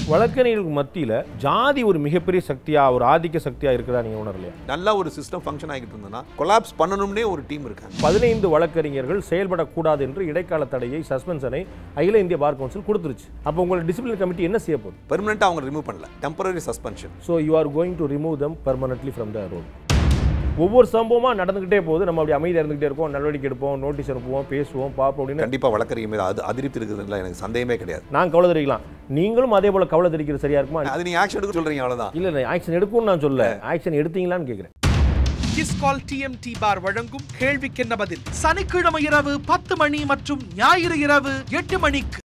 வழக்கறிஞர்களுக்கு மத்தியில் ஜாதி ஒரு மிகப்பெரிய சக்தியா ஒரு ஆதிக்க சக்தியா இருக்குதா நீங்க உணரலையா நல்லா ஒரு சிஸ்டம் ஃபங்க்ஷன் ஆகிட்டு இருந்ததுன்னா கொலாப்ஸ் பண்ணணும்னே ஒரு டீம் இருக்காங்க பதினைந்து வழக்கறிஞர்கள் செயல்படக்கூடாது என்று இடைக்கால தடையை சஸ்பென்ஷனை அகில இந்திய பார் கவுன்சில் கொடுத்துருச்சு அப்போ உங்களோட டிசிப்ளின் கமிட்டி என்ன செய்ய போகுது பெர்மனெண்ட்டாக அவங்க ரிமூவ் பண்ணல temporary suspension so you are going to remove them permanently from the roll ஒவ்வொரு சம்பவமாக நடந்துக்கிட்டே போகுது நம்ம அப்படி அமைதியாக இருந்துகிட்டே இருப்போம் நடவடிக்கை எடுப்போம் நோட்டீஸ் அனுப்புவோம் பேசுவோம் பார்ப்போம் அப்படின்னு கண்டிப்பாக வழக்கறிஞர் மீது அது அதிருப்தி இருக்குதுல எனக்கு சந்தேகமே கிடையாது நான் கவலை தெரிவிக்கலாம் நீங்களும் அதே போல கவலை தெரிவிக்கிறது சரியா இருக்குமா அது நீங்க ஆக்ஷன் எடுக்க சொல்றீங்க அவ்வளவுதான் இல்லை இல்லை ஆக்ஷன் எடுக்கும்னு நான் சொல்ல ஆக்ஷன் எடுத்தீங்களான்னு கேட்குறேன் கிஸ் கால் டிஎம்டி பார் வழங்கும் கேள்விக்கென்ன பதில் சனிக்கிழமை இரவு பத்து மணி மற்றும் ஞாயிறு இரவு எட்டு மணிக்கு